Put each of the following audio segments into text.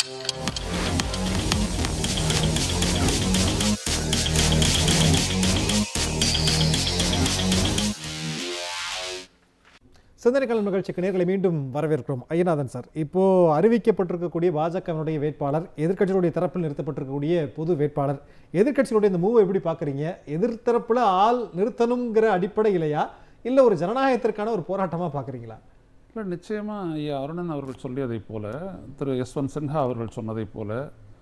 சிந்தனைகள் நிகழ்ச்சிக்கு நேர்களை மீண்டும் வரவேற்கிறோம் ஐயநாதன் சார் இப்போ அறிவிக்கப்பட்டிருக்கக்கூடிய பாஜகவினுடைய வேட்பாளர் எதிர்க்கட்சிகளுடைய தரப்பில் நிறுத்தப்பட்டிருக்கக்கூடிய பொது வேட்பாளர் எதிர்க்கட்சிகளுடைய இந்த மூவை எப்படி பார்க்குறீங்க எதிர்த்தரப்புல ஆள் நிறுத்தணுங்கிற அடிப்படையிலையா இல்லை ஒரு ஜனநாயகத்திற்கான ஒரு போராட்டமா பார்க்குறீங்களா இல்லை நிச்சயமாக ஐயா அருணன் அவர்கள் சொல்லியதைப் போல திரு யஸ்வந்த் சின்ஹா அவர்கள் சொன்னதைப் போல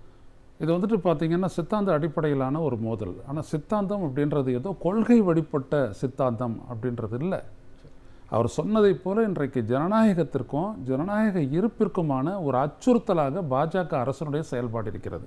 இது வந்துட்டு பார்த்தீங்கன்னா சித்தாந்த அடிப்படையிலான ஒரு மோதல் ஆனால் சித்தாந்தம் அப்படின்றது ஏதோ கொள்கை வழிபட்ட சித்தாந்தம் அப்படின்றது இல்லை அவர் சொன்னதைப் போல இன்றைக்கு ஜனநாயகத்திற்கும் ஜனநாயக இருப்பிற்குமான ஒரு அச்சுறுத்தலாக பாஜக அரசனுடைய செயல்பாடு இருக்கிறது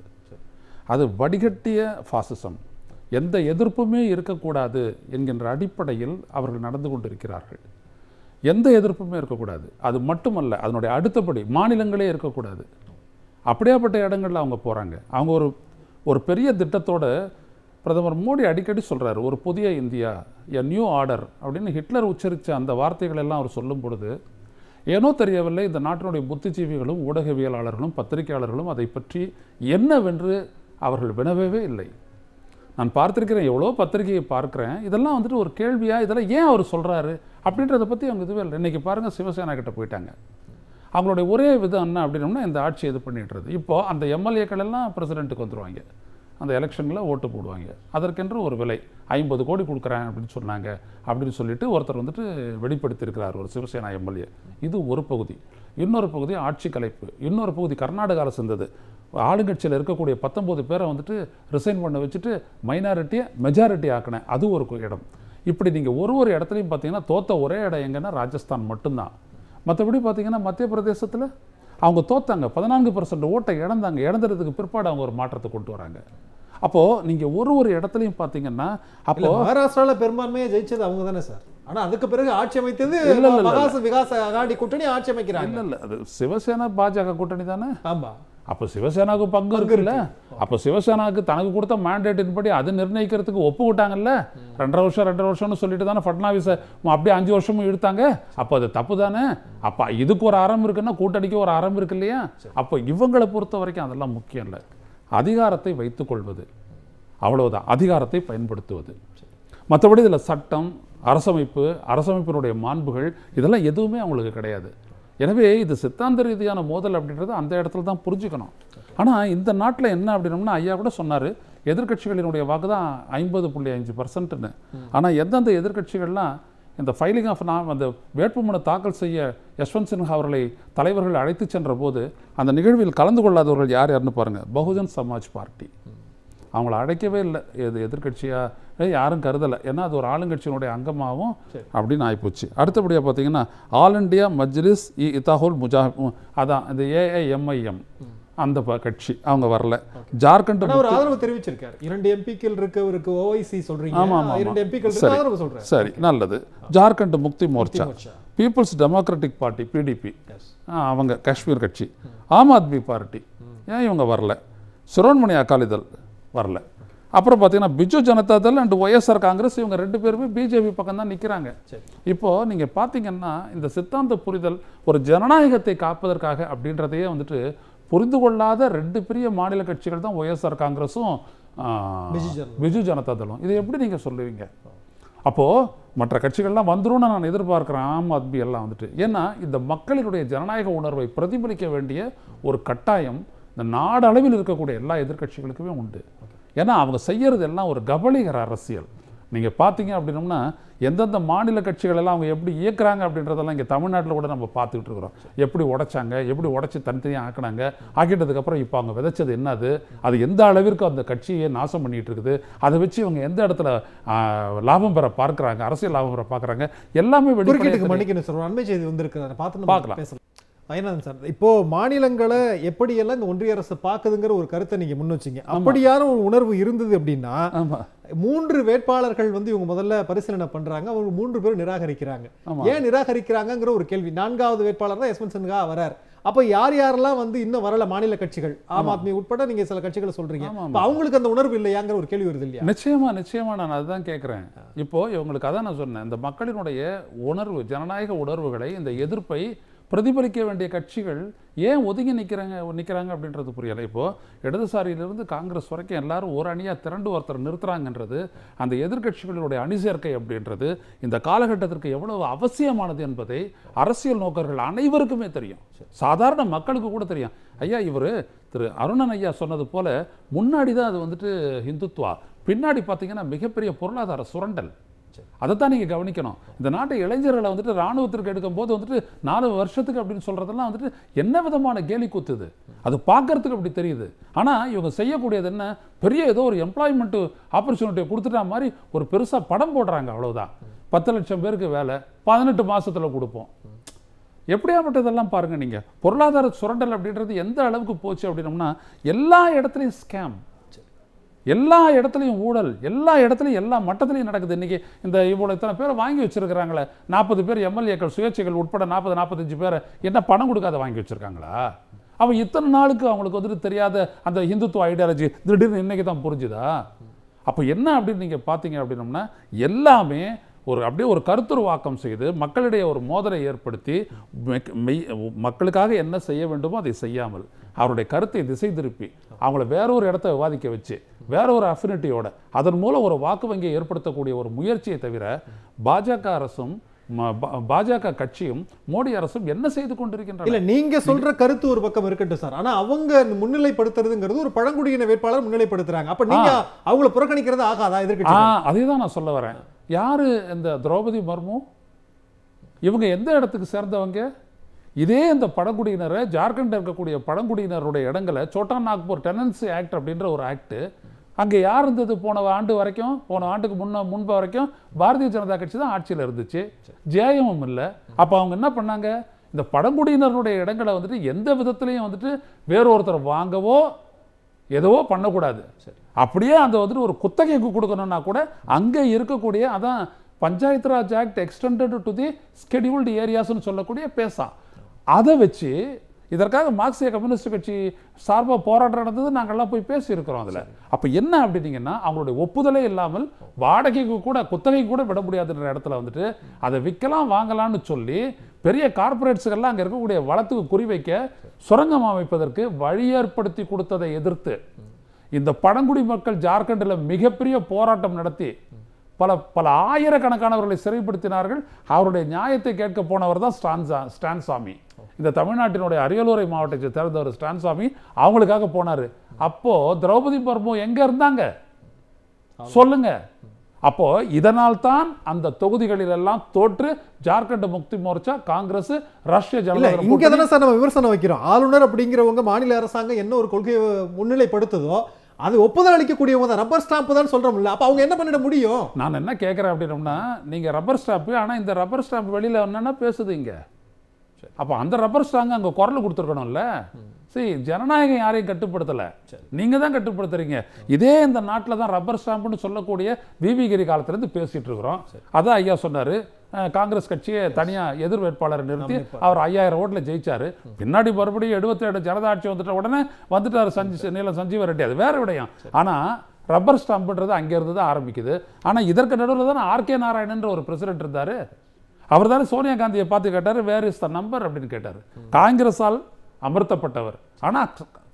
அது வடிகட்டிய ஃபாசிசம் எந்த எதிர்ப்புமே இருக்கக்கூடாது என்கின்ற அடிப்படையில் அவர்கள் நடந்து கொண்டிருக்கிறார்கள் எந்த எதிர்ப்புமே இருக்கக்கூடாது அது மட்டுமல்ல அதனுடைய அடுத்தபடி மாநிலங்களே இருக்கக்கூடாது அப்படியாப்பட்ட இடங்கள்ல அவங்க போகிறாங்க அவங்க ஒரு ஒரு பெரிய திட்டத்தோட பிரதமர் மோடி அடிக்கடி சொல்றாரு ஒரு புதிய இந்தியா எ நியூ ஆர்டர் அப்படின்னு ஹிட்லர் உச்சரித்த அந்த வார்த்தைகள் எல்லாம் அவர் சொல்லும் பொழுது ஏனோ தெரியவில்லை இந்த நாட்டினுடைய புத்திஜீவிகளும் ஊடகவியலாளர்களும் பத்திரிகையாளர்களும் அதை பற்றி என்னவென்று அவர்கள் வினவவே இல்லை நான் பார்த்திருக்கிறேன் எவ்வளோ பத்திரிகையை பார்க்குறேன் இதெல்லாம் வந்துட்டு ஒரு கேள்வியா இதெல்லாம் ஏன் அவர் சொல்றாரு அப்படின்றத பற்றி அவங்க இதுவே இல்லை இன்னைக்கு பாருங்க சிவசேனா கிட்ட போயிட்டாங்க அவங்களுடைய ஒரே விதம் என்ன அப்படின்னோம்னா இந்த ஆட்சி இது பண்ணிடுறது இப்போ அந்த எம்எல்ஏக்கள் எல்லாம் பிரசிடென்ட்டுக்கு வந்துருவாங்க அந்த எலெக்ஷனில் ஓட்டு போடுவாங்க அதற்கென்று ஒரு விலை ஐம்பது கோடி கொடுக்குறேன் அப்படின்னு சொன்னாங்க அப்படின்னு சொல்லிட்டு ஒருத்தர் வந்துட்டு வெளிப்படுத்தியிருக்கிறார் ஒரு சிவசேனா எம்எல்ஏ இது ஒரு பகுதி இன்னொரு பகுதி ஆட்சி கலைப்பு இன்னொரு பகுதி கர்நாடகாவில் இருந்தது ஆளுங்கட்சியில் இருக்கக்கூடிய பத்தொம்போது பேரை வந்துட்டு ரிசைன் பண்ண வச்சுட்டு மைனாரிட்டியை மெஜாரிட்டி ஆக்கினேன் அது ஒரு கு- இடம் இப்படி நீங்கள் ஒரு ஒரு இடத்துலையும் பார்த்தீங்கன்னா தோத்த ஒரே இடம் எங்கன்னா ராஜஸ்தான் மட்டும்தான் மற்றபடி பார்த்தீங்கன்னா மத்திய பிரதேசத்தில் அவங்க தோத்தாங்க பதினான்கு பர்சன்ட் ஓட்டை இழந்தாங்க இழந்ததுக்கு பிற்பாடு அவங்க ஒரு மாற்றத்தை கொண்டு வராங்க அப்போது நீங்கள் ஒரு ஒரு இடத்துலையும் பார்த்தீங்கன்னா இல்ல அப்போ மகாராஷ்டிரால பெரும்பான்மையை ஜெயிச்சது அவங்க தானே சார் ஆனா அதுக்கு பிறகு ஆட்சி அமைத்தது இல்ல, இல்ல, இல்ல. மகாச விகாச அகாடி கூட்டணி ஆட்சி அமைக்கிறாங்க இல்லை இல்லை அது சிவசேனா பாஜக கூட்டணி தானே ஆமா அப்போ சிவசேனாவுக்கு பங்கு இருக்குல்ல அப்போ சிவசேனாவுக்கு தனக்கு கொடுத்த மேண்டேட்டின் படி அது நிர்ணயிக்கிறதுக்கு ஒப்புக்கிட்டாங்கல்ல ரெண்டரை வருஷம் ரெண்டரை வருஷம்னு சொல்லிட்டு தானே ஃபட்னாவிஸை அப்படியே அஞ்சு வருஷமும் இழுத்தாங்க அப்போ அது தப்பு தானே அப்போ இதுக்கு ஒரு அறம் இருக்குன்னா கூட்டணிக்கு ஒரு அறம் இருக்கு இல்லையா அப்போ இவங்களை பொறுத்த வரைக்கும் அதெல்லாம் முக்கியம் இல்லை அதிகாரத்தை வைத்துக்கொள்வது அவ்வளவுதான் அதிகாரத்தை பயன்படுத்துவது மற்றபடி இதில் சட்டம் அரசமைப்பு அரசமைப்பினுடைய மாண்புகள் இதெல்லாம் எதுவுமே அவங்களுக்கு கிடையாது எனவே இது சித்தாந்த ரீதியான மோதல் அப்படின்றது அந்த இடத்துல தான் புரிஞ்சுக்கணும் ஆனால் இந்த நாட்டில் என்ன அப்படின்னோம்னா ஐயா கூட சொன்னார் எதிர்க்கட்சிகளினுடைய வாக்கு தான் ஐம்பது புள்ளி அஞ்சு பர்சன்ட்னு ஆனால் எந்தெந்த எதிர்க்கட்சிகள்லாம் இந்த ஃபைலிங் ஆஃப் நான் அந்த வேட்புமனு தாக்கல் செய்ய யஷ்வந்த் சின்ஹா அவர்களை தலைவர்கள் அழைத்து சென்ற போது அந்த நிகழ்வில் கலந்து கொள்ளாதவர்கள் யார் யாருன்னு பாருங்கள் பகுஜன் சமாஜ் பார்ட்டி அவங்கள அழைக்கவே இல்லை எது எதிர்கட்சியாக யாரும் கருதலை ஏன்னா அது ஒரு ஆளுங்கட்சியினுடைய அங்கமாகவும் அப்படின்னு ஆகிப்போச்சு அடுத்தபடியாக பார்த்தீங்கன்னா ஆல் இண்டியா மஜ்லிஸ் இ இத்தாஹுல் முஜா அதான் இந்த ஏஐஎம்ஐஎம் அந்த ப- கட்சி அவங்க வரல ஜார்க்கண்ட் ஆனா ஒரு ஆதரவு தெரிவிச்சிருக்காரு இரண்டு எம்பிக்கள் இருக்கவருக்கு ஓவைசி சொல்றீங்க ஆமா, ஆமா, இரண்டு ஆமா. எம்பிக்கள் சரி. ஆதரவு சொல்றாரு சரி நல்லது Jharkhand Mukti Morcha Morcha. People's democratic party PDP Yes. அவங்க காஷ்மீர் கட்சி ஆம் ஆத்மி பார்ட்டி ஏன் இவங்க வரல சிரோன்மணி அகாலிதள் வரல அப்புறம் பார்த்தீங்கன்னா பிஜு ஜனதா தள் அண்ட் ஒய்எஸ்ஆர் காங்கிரஸ் இவங்க ரெண்டு பேருமே பிஜேபி பக்கம் தான் நிற்கிறாங்க சரி. இப்போ நீங்க பார்த்தீங்கன்னா இந்த சித்தாந்த புரிதல் ஒரு ஜனநாயகத்தை காப்பதற்காக அப்படின்றதையே வந்துட்டு புரிந்து கொள்ளாத ரெண்டு பெரிய மாநில கட்சிகள் தான் ஒய்எஸ்ஆர் காங்கிரஸும் ஆ, பிஜு ஜனதா. பிஜு ஜனதா தளம் இதை எப்படி நீங்க சொல்லுவீங்க அப்போ மற்ற கட்சிகள்லாம் வந்துரும்னு நான் எதிர்பார்க்கிறேன் ஆம் ஆத்மி எல்லாம் வந்துட்டு ஏன்னா இந்த மக்களினுடைய ஜனநாயக உணர்வை பிரதிபலிக்க வேண்டிய ஒரு கட்டாயம் இந்த நாடு அளவில் இருக்கக்கூடிய எல்லா எதிர்க்கட்சிகளுக்குமே உண்டு ஏன்னா அவங்க செய்யறது எல்லாம் ஒரு கபலீகர அரசியல் நீங்க பார்த்தீங்க அப்படின்னோம்னா எந்தெந்த மாநில கட்சிகள் எல்லாம் அவங்க எப்படி இயக்குறாங்க அப்படின்றதெல்லாம் இங்கே தமிழ்நாட்டில் கூட நம்ம பார்த்துக்கிட்டு இருக்கிறோம் எப்படி உடைச்சாங்க எப்படி உடைச்சி தனித்தனியாக ஆக்குனாங்க ஆக்கிட்டதுக்கப்புறம் இப்போ அவங்க விதைச்சது என்னது அது எந்த அளவிற்கு அந்த கட்சியை நாசம் பண்ணிட்டு இருக்குது அதை வச்சு இவங்க எந்த இடத்துல ஆ, லாபம் பெற பார்க்குறாங்க அரசியல் லாபம் பெற பார்க்குறாங்க எல்லாமே குறுக்கீட்டுக்கு வெளிப்படையாக மன்னிக்கணும் சார் ஒரு அண்மை செய்தி வந்திருக்கு அதை பார்த்து நம்ம பார்க்கலாம். பேசலாம் ஐயநாதன் சார் இப்போ மாநிலங்களை எப்படியெல்லாம் இந்த ஒன்றிய அரசு பாக்குதுங்கிற ஒரு கருத்தை நீங்க முன் வச்சீங்க அப்படியான ஒரு உணர்வு இருந்தது அப்படின்னா ஆமா மூன்று வேட்பாளர்கள் வந்து இவங்க முதல்ல பரிசீலனை பண்றாங்க அவங்க மூன்று பேரும் நிராகரிக்கிறாங்க ஆமா. ஏன் நிராகரிக்கிறாங்கங்கிற ஒரு கேள்வி நான்காவது வேட்பாளர் தான் யஸ்வந்த் சின்ஹா வரார் அப்ப யார் யாரெல்லாம் வந்து இன்னும் வரல மாநில கட்சிகள் ஆம் ஆத்மி உட்பட நீங்க சில கட்சிகளை சொல்றீங்க ஆமா, அப்ப அவங்களுக்கு அந்த உணர்வு இல்லையாங்கிற ஒரு கேள்வி வருது இல்லையா நிச்சயமா நிச்சயமா நான் அதுதான் கேட்குறேன் இப்போ இவங்களுக்கு அதான் நான் சொன்னேன் இந்த மக்களினுடைய உணர்வு ஜனநாயக உணர்வுகளை இந்த எதிர்ப்பை பிரதிபலிக்க வேண்டிய கட்சிகள் ஏன் ஒதுங்கி நிற்கிறாங்க நிற்கிறாங்க அப்படின்றது புரியலை இப்போது இடதுசாரியிலிருந்து காங்கிரஸ் வரைக்கும் எல்லாரும் ஒரு அணியாக திரண்டு ஒருத்தர் நிறுத்துறாங்கன்றது அந்த எதிர்க்கட்சிகளுடைய அணி சேர்க்கை அப்படின்றது இந்த காலகட்டத்திற்கு எவ்வளவு அவசியமானது என்பதை அரசியல் நோக்கர்கள் அனைவருக்குமே தெரியும் சாதாரண மக்களுக்கு கூட தெரியும் ஐயா இவர் திரு அருணன் ஐயா சொன்னது போல முன்னாடி தான் அது வந்துட்டு ஹிந்துத்வா பின்னாடி பார்த்தீங்கன்னா மிகப்பெரிய பொருளாதார சுரண்டல் அதைத்தான் நீங்கள் கவனிக்கணும் இந்த நாட்டு இளைஞர்களை வந்துட்டு ராணுவத்திற்கு எடுக்கும் போது வந்துட்டு நாலு வருஷத்துக்கு அப்படின்னு சொல்கிறதெல்லாம் வந்துட்டு என்ன விதமான கேலி கூத்துது அது பார்க்கறதுக்கு அப்படி தெரியுது ஆனால் இவங்க செய்யக்கூடியது என்ன பெரிய ஏதோ ஒரு எம்ப்ளாய்மெண்ட்டு ஆப்பர்ச்சுனிட்டியை கொடுத்துட்டா மாதிரி ஒரு பெருசாக படம் போடுறாங்க அவ்வளவுதான் பத்து லட்சம் பேருக்கு வேலை பதினெட்டு மாசத்துல கொடுப்போம் எப்படியாப்பட்டதெல்லாம் பாருங்க நீங்க பொருளாதார சுரண்டல் அப்படின்றது எந்த அளவுக்கு போச்சு அப்படின்னோம்னா எல்லா இடத்துலையும் ஸ்கேம் எல்லா இடத்துலையும் ஊழல் எல்லா இடத்துலையும் எல்லா மட்டத்துலையும் நடக்குது இன்னைக்கு இந்த இவ்வளோ இத்தனை பேரை வாங்கி வச்சிருக்கிறாங்களே நாற்பது பேர் எம்எல்ஏக்கள் சுயேட்சைகள் உட்பட நாற்பது நாற்பத்தஞ்சு பேரை என்ன பணம் கொடுக்காத வாங்கி வச்சிருக்காங்களா அவன் இத்தனை நாளுக்கு அவங்களுக்கு வந்துட்டு தெரியாத அந்த இந்துத்துவ ஐடியாலஜி திடீர்னு இன்னைக்கு தான் புரிஞ்சுதா அப்போ என்ன அப்படின்னு நீங்கள் பார்த்தீங்க அப்படின்னோம்னா எல்லாமே ஒரு அப்படியே ஒரு கருத்துருவாக்கம் செய்து மக்களிடையே ஒரு மோதலை ஏற்படுத்தி மெக்- மெய்- மக்களுக்காக என்ன செய்ய வேண்டுமோ அதை செய்யாமல் அவருடைய கருத்தை திசை திருப்பி அவங்கள வேற ஒரு இடத்த விவாதிக்க வச்சு வேற ஒரு அஃபினிட்டியோட அதன் மூலம் ஒரு வாக்கு வங்கியை ஏற்படுத்தக்கூடிய ஒரு முயற்சியை தவிர பாஜக அரசும் ம- பா- பாஜக கட்சியும் மோடி அரசும் என்ன செய்து கொண்டிருக்கின்றன இல்ல நீங்க சொல்ற கருத்து ஒரு பக்கம் இருக்கட்டும் சார் ஆனா அவங்க முன்னிலைப்படுத்துறதுங்கிறது ஒரு பழங்குடியின வேட்பாளர் முன்னிலைப்படுத்துறாங்க அப்ப நீங்க அவங்கள புறக்கணிக்கிறது ஆகாதா ஆ எதிர்க்கட்சி அதே தான் நான் சொல்ல வரேன் யாரு இந்த திரௌபதி மர்மு இவங்க எந்த இடத்துக்கு சேர்ந்தவங்க இதே இந்த பழங்குடியினரை ஜார்க்கண்டில் இருக்கக்கூடிய பழங்குடியினருடைய இடங்களை சோட்டா நாக்பூர் டெனன்சி ஆக்ட் அப்படின்ற ஒரு ஆக்ட் அங்கே யார் இருந்தது போன ஆண்டு வரைக்கும் போன ஆண்டுக்கு முன்ன முன்பு வரைக்கும் பாரதிய ஜனதா கட்சி தான் ஆட்சியில் இருந்துச்சு ஜேஎம்எம் இல்லை அப்போ அவங்க என்ன பண்ணாங்க இந்த பழங்குடியினருடைய இடங்களை வந்துட்டு எந்த விதத்துலையும் வந்துட்டு வேறொருத்தர் வாங்கவோ எதுவோ பண்ணக்கூடாது அப்படியே அந்த வந்துட்டு ஒரு குத்தகைக்கு கொடுக்கணும்னா கூட அங்கே இருக்கக்கூடிய அதான் panchayat Raj act extended to the scheduled ஏரியாஸ்னு சொல்லக்கூடிய பேசா அதை வச்சு இதற்காக மார்க்சிய கம்யூனிஸ்ட் கட்சி சார்பாக போராட்டம் நடந்தது நாங்கள்லாம் போய் பேசியிருக்கிறோம் அதில் அப்போ என்ன அப்படின்னீங்கன்னா அவங்களுடைய ஒப்புதலே இல்லாமல் வாடகைக்கு கூட குத்தகைக்கு கூட விட முடியாதுன்ற இடத்துல வந்துட்டு அதை விற்கலாம் வாங்கலாம்னு சொல்லி பெரிய கார்ப்பரேட்ஸுகள்லாம் அங்கே இருக்கக்கூடிய வளத்துக்கு குறிவைக்க சுரங்கம் அமைப்பதற்கு வழி ஏற்படுத்தி கொடுத்ததை எதிர்த்து இந்த பழங்குடி மக்கள் ஜார்க்கண்டில் மிகப்பெரிய போராட்டம் நடத்தி பல பல ஆயிரக்கணக்கானவர்களை சிறைப்படுத்தினார்கள் அவருடைய நியாயத்தை கேட்க போனவர் தான் ஸ்டான்சா ஸ்டான்சாமி இந்த தமிழ்நாட்டினுடைய அரியலூரை மாவட்டத்தை சேர்ந்தவர் ஸ்டான்சாமி அவங்களுக்காக போனாரு அப்போ திரௌபதி முர்மு எங்க இருந்தாங்க சொல்லுங்க அப்போ இதனால் தான் அந்த தொகுதிகளில் எல்லாம் தோற்று ஜார்க்கண்ட் முக்தி மோர்ச்சா காங்கிரஸ் ராஷ்டிரிய இல்ல ஜனதா தளம் இங்க தானே சார் நம்ம விமர்சனம் வைக்கிறோம் ஆளுநர் அப்படிங்கிறவங்க மாநில அரசாங்கம் என்ன ஒரு கொள்கையை முன்னிலைப்படுத்துதோ அது ஒப்புதல் அளிக்கக்கூடியவங்க தான் ரப்பர் ஸ்டாம்ப் தான் சொல்றோம்ல அப்ப அவங்க என்ன பண்ணிட முடியும் நான் என்ன கேட்குறேன் அப்படின்னோம்னா நீங்கள் ரப்பர் ஸ்டாம்ப்பு ஆனால் இந்த ரப்பர் ஸ்டாம்ப் வெளியில் என்னென்ன பேசுது இங்கே அப்போ அந்த ரப்பர் ஸ்டாங்க அங்கே குரல் கொடுத்துருக்கணும்ல சரி ஜனநாயகம் யாரையும் கட்டுப்படுத்தலை நீங்கள் தான் கட்டுப்படுத்துறீங்க இதே இந்த நாட்டில் தான் ரப்பர் ஸ்டாம்புன்னு சொல்லக்கூடிய விவிகிரி காலத்துலேருந்து பேசிட்டு இருக்கிறோம் அதான் ஐயா சொன்னார் காங்கிரஸ் கட்சியை தனியாக எதிர் வேட்பாளரை நிறுத்தி அவர் ஐயாயிரம் ஓட்டில் ஜெயிச்சாரு பின்னாடி மறுபடியும் எழுபத்தேழு ஜனதா ஆட்சி வந்துட்ட உடனே வந்துட்டார் சஞ்சி நீல சஞ்சீவ ரெட்டி அது வேற விடயம் ஆனால் ரப்பர் ஸ்டாம்புன்றது அங்கேருந்து தான் ஆரம்பிக்குது ஆனால் இதற்கு நடுவில் தானே ஆர்கே நாராயணன்ற ஒரு பிரசிடென்ட் இருந்தார் அவர் தானே சோனியா காந்தியை பார்த்து கேட்டார் வேர் இஸ் த நம்பர் அப்படின்னு கேட்டார் காங்கிரஸால் அமர்த்தப்பட்டவர் ஆனால்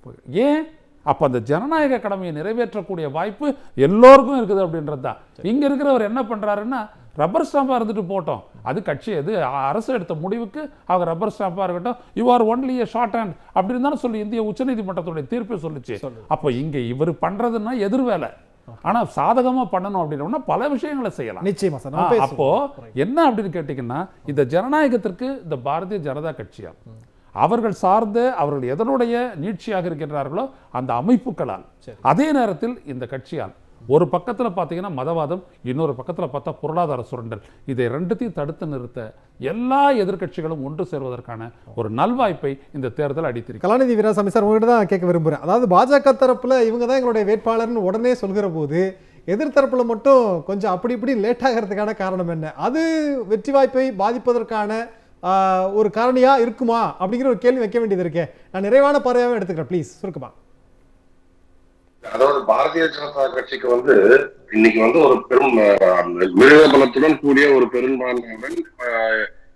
ஏன் அப்போ அந்த ஜனநாயக கடமையை நிறைவேற்றக்கூடிய வாய்ப்பு எல்லோருக்கும் இருக்குது அப்படின்றது தான் இங்கே இருக்கிறவர் என்ன பண்ணுறாருன்னா ரப்பர் ஸ்டாம்பாக இருந்துட்டு போட்டோம் அது கட்சி எது அ- அரசு எடுத்த முடிவுக்கு அவங்க ரப்பர் ஸ்டாம்பாக இருக்கட்டும் you are only a shorthand அப்படின்னு தானே சொல்லி இந்திய உச்சநீதிமன்றத்துடைய தீர்ப்பை சொல்லுச்சு அப்போ இங்கே இவர் பண்ணுறதுன்னா எதிர் வேலை ஆனால் சாதகமாக பண்ணணும் அப்படின்னா பல விஷயங்களை செய்யலாம் நிச்சயமா சார் ஆ, நம்ம பேசுவோம். அப்போ என்ன அப்படின்னு கேட்டீங்கன்னா இந்த ஜனநாயகத்திற்கு இந்த பாரதிய ஜனதா கட்சியால் அவர்கள் சார்ந்த அவர்கள் எதனுடைய நீட்சியாக இருக்கின்றார்களோ அந்த அமைப்புகளால் அதே நேரத்தில் இந்த கட்சியால் ஒரு பக்கத்துல பார்த்தீங்கன்னா மதவாதம் இன்னொரு பக்கத்துல பார்த்தா பொருளாதார சுரண்டல் இதை ரெண்டுத்தையும் தடுத்து நிறுத்த எல்லா எதிர்க்கட்சிகளும் ஒன்று சேர்வதற்கான ஒரு நல்வாய்ப்பை இந்த தேர்தல் அடித்திருக்கு கலாநிதி வீராசாமி சார் உங்ககிட்ட தான் கேட்க விரும்புகிறேன் அதாவது பாஜக தரப்புல இவங்க தான் எங்களுடைய வேட்பாளர்னு உடனே சொல்கிற போது எதிர்த்தரப்புல மட்டும் கொஞ்சம் அப்படி இப்படி லேட் ஆகிறதுக்கான காரணம் என்ன அது வெற்றி வாய்ப்பை பாதிப்பதற்கான ஆஹ், ஒரு காரணியா இருக்குமா அப்படிங்கிற ஒரு கேள்வி வைக்க வேண்டியது இருக்கே நான் நிறைவான பார்வையாவே எடுத்துக்கிறேன் ப்ளீஸ் சுருக்கமா அதாவது பாரதிய ஜனதா கட்சிக்கு வந்து இன்னைக்கு வந்து ஒரு பெரும் அஹ், மிருக பலத்துடன் கூடிய ஒரு பெரும்பான்மையுடன் அஹ்,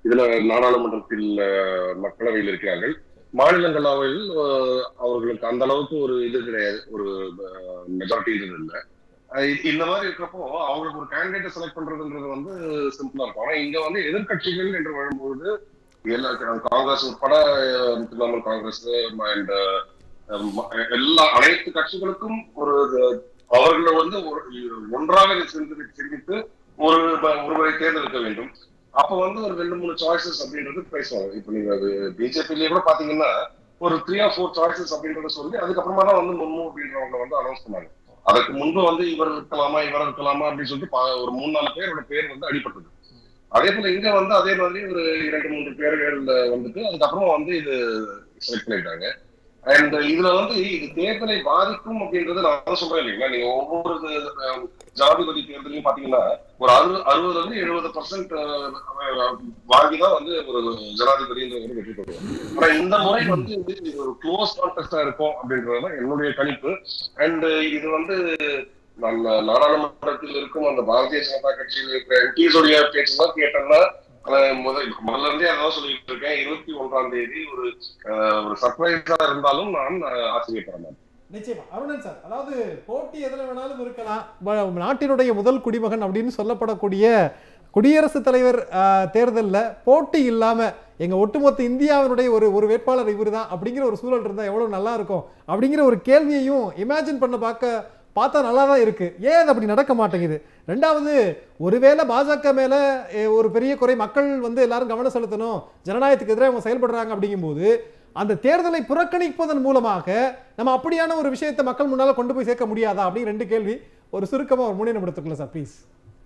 இதுல நாடாளுமன்றத்தில் அஹ், மக்களவையில் இருக்கிறார்கள் மாநிலங்களவையில் அஹ், அவர்களுக்கு அந்த அளவுக்கு ஒரு இது கிடையாது ஒரு மெஜாரிட்டி இது இல்லை அஹ் இ- இந்த மாதிரி இருக்கிறப்போ அவங்களுக்கு ஒரு கேண்டிடேட்டை செலக்ட் பண்றதுன்றது வந்து சிம்பிளா இருக்கும் ஆனா இங்க வந்து எதிர்க்கட்சிகள் என்று வரும்போது எல்லா காங்கிரஸ் உட்பட அஹ், திரிணாமுல் காங்கிரஸ் அண்ட் எல்லா அனைத்து கட்சிகளுக்கும் ஒரு இது- அவர்கள் வந்து ஒரு- ஒன்றாக இதை சிந்தித்து சிந்தித்து ஒரு ப- ஒருவரை தேர்ந்தெடுக்க வேண்டும் அப்ப வந்து ஒரு ரெண்டு மூணு சாய்ஸஸ் அப்படின்றது பேசுவாங்க இப்ப நீங்க அது பிஜேபிலேயே கூட பாத்தீங்கன்னா ஒரு த்ரீ ஆர் ஃபோர் சாய்ஸஸ் அப்படின்றத சொல்லி அதுக்கப்புறமா தான் வந்து முர்மு அப்படின்றவங்க வந்து அனௌன்ஸ் பண்ணாங்க அதற்கு முன்பு வந்து இவர் இருக்கலாமா இவர் இருக்கலாமா அப்படின்னு சொல்லிட்டு பா- ஒரு மூணு நாலு பேரோட பேர் வந்து அடிபட்டது அதே போல இங்க வந்து அதே மாதிரி ஒரு இரண்டு மூன்று பேர்கள் வந்துட்டு அதுக்கப்புறம் வந்து இது செலக்ட் பண்ணிட்டாங்க அண்ட் இதுல வந்து இது தேர்தலை பாதிக்கும் அப்படின்றது நான் தான் சொல்றேன் இல்லைங்களா நீங்க ஒவ்வொரு அஹ், ஜனாதிபதி தேர்தலையும் பாத்தீங்கன்னா ஒரு அறுபது அறுபதுல இருந்து எழுபது பர்சன்ட் வாங்கி தான் வந்து ஒரு ஜனாதிபதின்ற ஒரு வெற்றி பெறுவார் ஆனா இந்த முறை வந்து இது ஒரு க்ளோஸ் கான்டெஸ்டா இருக்கும் அப்படின்றது தான் என்னுடைய கணிப்பு அண்ட் இது வந்து நான் நாடாளுமன்றத்தில் இருக்கும் அந்த பாரதிய ஜனதா கட்சியில் இருக்கிற எம்பிஸ் உடைய பேச்செல்லாம் கேட்டோம்னா அஹ், முதல் முதல்ல இருந்தே அதான் சொல்லிட்டு இருக்கேன் இருபத்தி ஒன்றாம் தேதி ஒரு அஹ், ஒரு சர்ப்ரைஸா இருந்தாலும் நான் அஹ், ஆச்சரியப்பட மாட்டேன் நிச்சயமா அருணன் சார் அதாவது போட்டி எதுல வேணாலும் இருக்கலாம் ப- நாட்டினுடைய முதல் குடிமகன் அப்படின்னு சொல்லப்படக்கூடிய குடியரசுத் தலைவர் தேர்தலில் போட்டி இல்லாம எங்க ஒட்டுமொத்த இந்தியாவினுடைய ஒரு ஒரு வேட்பாளர் இவர் தான் அப்படிங்கிற ஒரு சூழல் இருந்தா எவ்வளவு நல்லா இருக்கும் அப்படிங்கிற ஒரு கேள்வியையும் இமேஜின் பண்ண பார்க்க பார்த்தா நல்லா தான் இருக்கு ஏன் அது அப்படி நடக்க மாட்டேங்குது ரெண்டாவது ஒருவேளை பாஜக மேல eh, ஒரு பெரிய குறை மக்கள் வந்து எல்லாரும் கவனம் செலுத்தணும் ஜனநாயகத்துக்கு எதிராக அவங்க செயல்படுறாங்க அப்படிங்கும்போது அந்த தேர்தலை புறக்கணிப்பதன் மூலமாக நம்ம அப்படியான ஒரு விஷயத்தை மக்கள் முன்னால கொண்டு போய் சேர்க்க முடியாதா அப்படின்னு ரெண்டு கேள்வி ஒரு சுருக்கமா ஒரு முன்னேற்றம் எடுத்துக்கலாம் சார் ப்ளீஸ்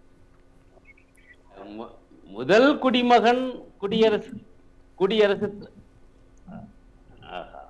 மு- முதல் குடிமகன் குடியரசு குடியரசு ஆஹா.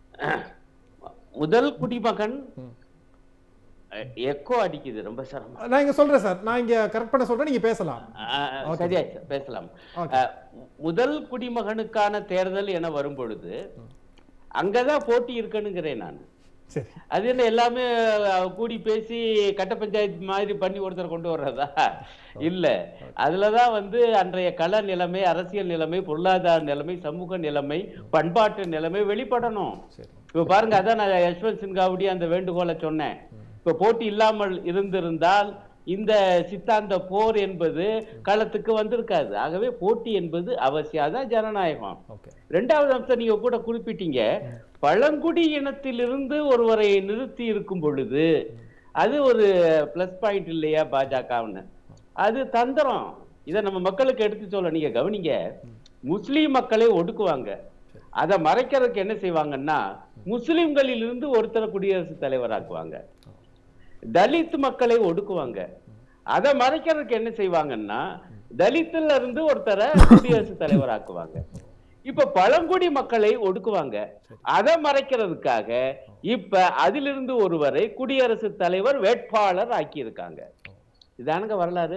முதல் குடிமகன் எக்கோ அடிக்குது ரொம்ப சிரமம் நான் இங்க சொல்றேன் சார் நான் இங்க கரெக்ட் பண்ண சொல்றேன் நீங்க பேசலாம் ஆ, Okay. சரியா சார், பேசலாம் Okay. ஆ, முதல் குடிமகனுக்கான தேர்தல் என வரும் பொழுது அங்கதான் போட்டி இருக்குனுங்கிறேன் நான் சரி அது என்ன எல்லாமே அஹ், கூடி பேசி கட்ட பஞ்சாயத்து மாதிரி பண்ணி ஒருத்தர் கொண்டு வர்றதா இல்ல அதுலதான் வந்து அன்றைய கள நிலைமை அரசியல் நிலைமை பொருளாதார நிலைமை சமூக நிலைமை பண்பாட்டு நிலைமை வெளிப்படணும் சரி இப்ப பாருங்க அதான் நான் யஷ்வந்த் சின்ஹாவுடைய அந்த வேண்டுகோளை சொன்னேன் இப்ப போட்டி இல்லாமல் இருந்திருந்தால் இந்த சித்தாந்த போர் என்பது களத்துக்கு வந்திருக்காது ஆகவே போட்டி என்பது அவசியம் அதான் ஜனநாயகம் ஓகே ரெண்டாவது அம்சம் நீங்க கூட குறிப்பிட்டீங்க பழங்குடி இனத்திலிருந்து ஒருவரை நிறுத்தி இருக்கும் பொழுது அது ஒரு பிளஸ் பாயிண்ட் இல்லையா பாஜகவுன்னு அது தந்திரம் இதை நம்ம மக்களுக்கு எடுத்து சொல்ல நீங்க கவனிங்க முஸ்லீம் மக்களை ஒடுக்குவாங்க அதை மறைக்கிறதுக்கு என்ன செய்வாங்கன்னா முஸ்லிம்களிலிருந்து ஒருத்தரை குடியரசுத் தலைவராக்குவாங்க தலித் மக்களை ஒடுக்குவாங்க அதை மறைக்கிறதுக்கு என்ன செய்வாங்கன்னா தலித்துல இருந்து ஒருத்தரை குடியரசுத் தலைவராக்குவாங்க இப்ப பழங்குடி மக்களை ஒடுக்குவாங்க அதை மறைக்கிறதுக்காக இப்ப அதிலிருந்து ஒருவரை குடியரசுத் தலைவர் வேட்பாளர் ஆக்கியிருக்காங்க இதானுங்க வரலாறு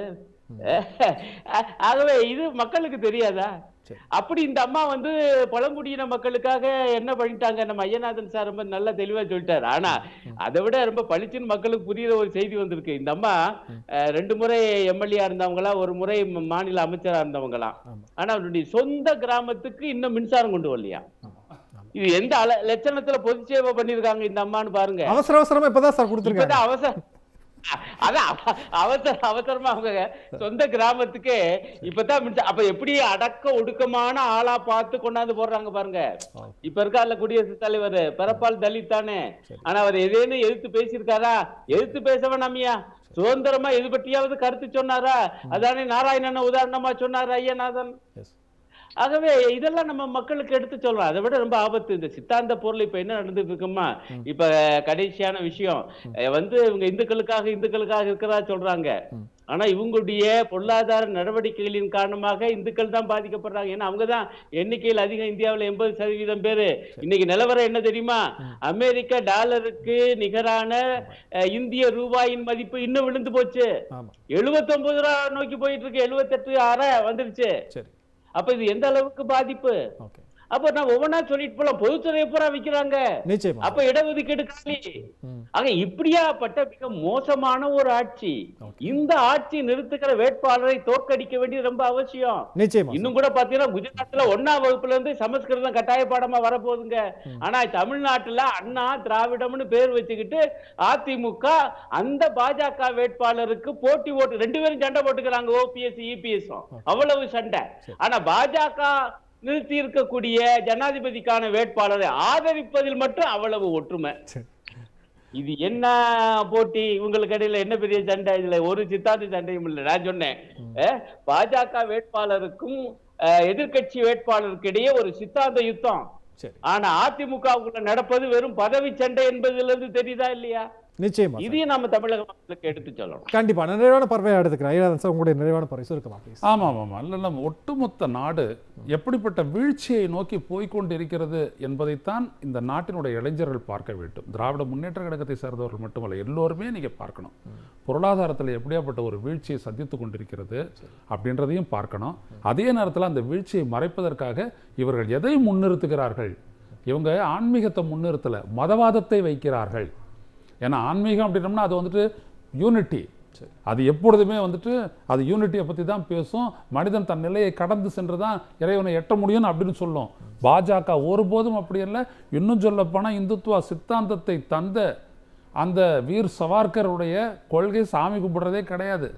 ஆகவே இது மக்களுக்கு தெரியாதா சரி. அப்படி இந்த அம்மா வந்து பழங்குடியின மக்களுக்காக என்ன பண்ணிட்டாங்க நம்ம ஐயநாதன் சார் ரொம்ப நல்லா தெளிவா சொல்லிட்டாரு ஆனா அதை விட ரொம்ப பளிச்சுன்னு மக்களுக்கு புரியுற ஒரு செய்தி வந்திருக்கு இந்த அம்மா அஹ், ரெண்டு முறை எம்எல்ஏ இருந்தவங்களா ஒரு முறை ம- மாநில அமைச்சரா இருந்தவங்களாம் ஆமா. ஆனா அவருடைய சொந்த கிராமத்துக்கு இன்னும் மின்சாரம் கொண்டு வரலையா ஆமா. இது எந்த அல- லட்சணத்துல பொது சேவை பண்ணிருக்காங்க இந்த அம்மான்னு பாருங்க அவசர அவசரமா இப்பதான் சார் கொடுத்துருக்காங்க இப்பதான் அவசர அதான் அவ- அவசர அவசரமா அவங்க சொந்த கிராமத்துக்கு இப்பதான் மின்சா- அப்ப எப்படி அடக்க ஒடுக்கமான ஆளா பார்த்து கொண்டாந்து போடுறாங்க பாருங்க ஆ. இப்ப இருக்கார்ல குடியரசுத் தலைவர் பிறப்பால் தலித் தானே சரி. ஆனா அவர் எதேன்னு எதிர்த்து பேசியிருக்காரா எதிர்த்து பேசவன் நம்மியா சுதந்திரமா இது பற்றியாவது கருத்து சொன்னாரா அதானே நாராயணன் உதாரணமா சொன்னாரு ஐயநாதன் Yes. ஆகவே இதெல்லாம் நம்ம மக்களுக்கு எடுத்து சொல்லலாம் அதை விட ரொம்ப ஆபத்து இந்த சித்தாந்த பொருள் இப்ப என்ன நடந்துட்டு இருக்குமா இப்ப கடைசியான விஷயம் அஹ் வந்து இவங்க இந்துக்களுக்காக இந்துக்களுக்காக இருக்கிறதா சொல்றாங்க ம். ஆனா இவங்களுடைய பொருளாதார நடவடிக்கைகளின் காரணமாக இந்துக்கள் தான் பாதிக்கப்படுறாங்க ஏன்னா அவங்க தான் எண்ணிக்கையில் அதிகம் இந்தியாவுல எண்பது சதவீதம் பேரு இன்னைக்கு நிலவரம் என்ன தெரியுமா அமெரிக்க டாலருக்கு நிகரான அஹ், இந்திய ரூபாயின் மதிப்பு இன்னும் விழுந்து போச்சு ஆமா எழுபத்தொன்பது ரூபா நோக்கி போயிட்டு இருக்கு எழுபத்தெட்டு அரை வந்துருச்சு சரி அப்ப இது எந்த அளவுக்கு பாதிப்பு ஓகே அப்ப நான் ஒவ்வொன்றா சொல்லிட்டு போலாம் பொதுத்துறை பூரா விக்கிறாங்க நிச்சயமா அப்ப இடஒதுக்கீடு காலி ம். ஆக இப்படியாப்பட்ட மிக மோசமான ஒரு ஆட்சி இந்த ஆட்சி நிறுத்துகிற வேட்பாளரை தோற்கடிக்க வேண்டியது ரொம்ப அவசியம் நிச்சயமா இன்னும் கூட பாத்தீங்கன்னா குஜராத்ல ஒன்னாம் வகுப்புல இருந்து சமஸ்கிருதம் கட்டாய பாடமா வரப்போகுதுங்க ஆனா தமிழ்நாட்டுல அண்ணா திராவிடம்னு பேர் வச்சுக்கிட்டு அதிமுக அந்த பாஜக வேட்பாளருக்கு போட்டி ஓட்டு ரெண்டு பேரும் சண்டை போட்டுக்கிறாங்க ஓபிஎஸ் இபிஎஸ் அவ்வளவு சண்டை ஆனா பாஜக நிறுத்தி இருக்கக்கூடிய ஜனாதிபதிக்கான வேட்பாளரை ஆதரிப்பதில் மட்டும் அவ்வளவு ஒற்றுமை சரி. இது என்ன போட்டி உங்களுக்கு இடையில என்ன பெரிய சண்டை இதுல ஒரு சித்தாந்த சண்டையும் இல்லை நான் சொன்னேன் அஹ், பாஜக வேட்பாளருக்கும் அஹ், எதிர்க்கட்சி வேட்பாளருக்கு இடையே ஒரு சித்தாந்த யுத்தம் சரி ஆனா அதிமுகவுக்குள்ள நடப்பது வெறும் பதவி சண்டை என்பதுல இருந்து தெரியுதா இல்லையா நிச்சயமா சார். இதையும் நம்ம தமிழக மக்களுக்கு எடுத்து சொல்லணும் கண்டிப்பா நான் நிறைவான பார்வையை எடுத்துக்கிறேன் ஐயனாதன் சார் உங்களுடைய நிறைவான பார்வை சுருக்கமா ப்ளீஸ் ஆமாம் ஆமாம் இல்லை நம்ம ஒட்டுமொத்த நாடு எப்படிப்பட்ட வீழ்ச்சியை நோக்கி போய்க்கொண்டு இருக்கிறது என்பதைத்தான் இந்த நாட்டினுடைய இளைஞர்கள் பார்க்க வேண்டும் திராவிட முன்னேற்ற கழகத்தை சேர்ந்தவர்கள் மட்டுமல்ல எல்லோருமே நீங்க பார்க்கணும் பொருளாதாரத்தில் எப்படியாப்பட்ட ஒரு வீழ்ச்சியை சந்தித்து கொண்டிருக்கிறது அப்படின்றதையும் பார்க்கணும் அதே நேரத்தில் அந்த வீழ்ச்சியை மறைப்பதற்காக இவர்கள் எதை முன்னிறுத்துகிறார்கள் இவங்க ஆன்மீகத்தை முன்னிறுத்தல மதவாதத்தை வைக்கிறார்கள் ஏன்னா ஆன்மீகம் அப்படின்னம்னா அது வந்துட்டு யூனிட்டி அது எப்பொழுதுமே வந்துட்டு அது யூனிட்டியை பற்றி தான் பேசும் மனிதன் தன் நிலையை கடந்து சென்று தான் இறைவனை எட்ட முடியும் அப்படின்னு சொல்லும் பாஜக ஒருபோதும் அப்படி இல்லை இன்னும் சொல்லப்போனால் இந்துத்துவ சித்தாந்தத்தை தந்த அந்த வீர் சவார்கருடைய கொள்கை சாமி கும்பிடுறதே கிடையாது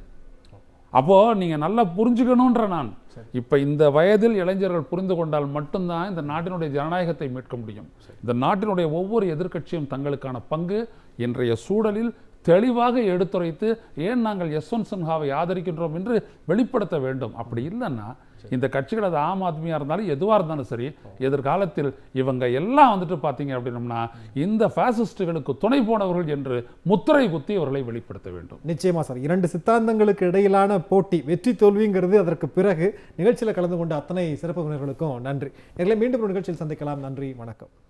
அப்போ நீங்க நல்லா புரிஞ்சுக்கணுன்ற நான் இப்ப இந்த வயதில் இளைஞர்கள் புரிந்து கொண்டால் மட்டும்தான் இந்த நாட்டினுடைய ஜனநாயகத்தை மீட்க முடியும் இந்த நாட்டினுடைய ஒவ்வொரு எதிர்க்கட்சியும் தங்களுக்கான பங்கு இன்றைய சூழலில் தெளிவாக எடுத்துரைத்து ஏன் நாங்கள் யஸ்வந்த் சின்ஹாவை ஆதரிக்கின்றோம் என்று வெளிப்படுத்த வேண்டும் அப்படி இல்லைன்னா இந்த கட்சிகள் அது ஆம் ஆத்மியா இருந்தாலும் எதுவா இருந்தாலும் சரி எதிர்காலத்தில் இவங்க எல்லாம் வந்துட்டு பார்த்தீங்க அப்படின்னம்னா இந்த பாசிஸ்டுகளுக்கு துணை போனவர்கள் என்று முத்திரை குத்தி அவர்களை வெளிப்படுத்த வேண்டும் நிச்சயமா சார் இரண்டு சித்தாந்தங்களுக்கு இடையிலான போட்டி வெற்றி தோல்விங்கிறது அதற்கு பிறகு நிகழ்ச்சியில் கலந்து கொண்ட அத்தனை சிறப்பு விருந்தினர்களுக்கும் நன்றி எங்களை மீண்டும் ஒரு நிகழ்ச்சியில் சந்திக்கலாம் நன்றி வணக்கம்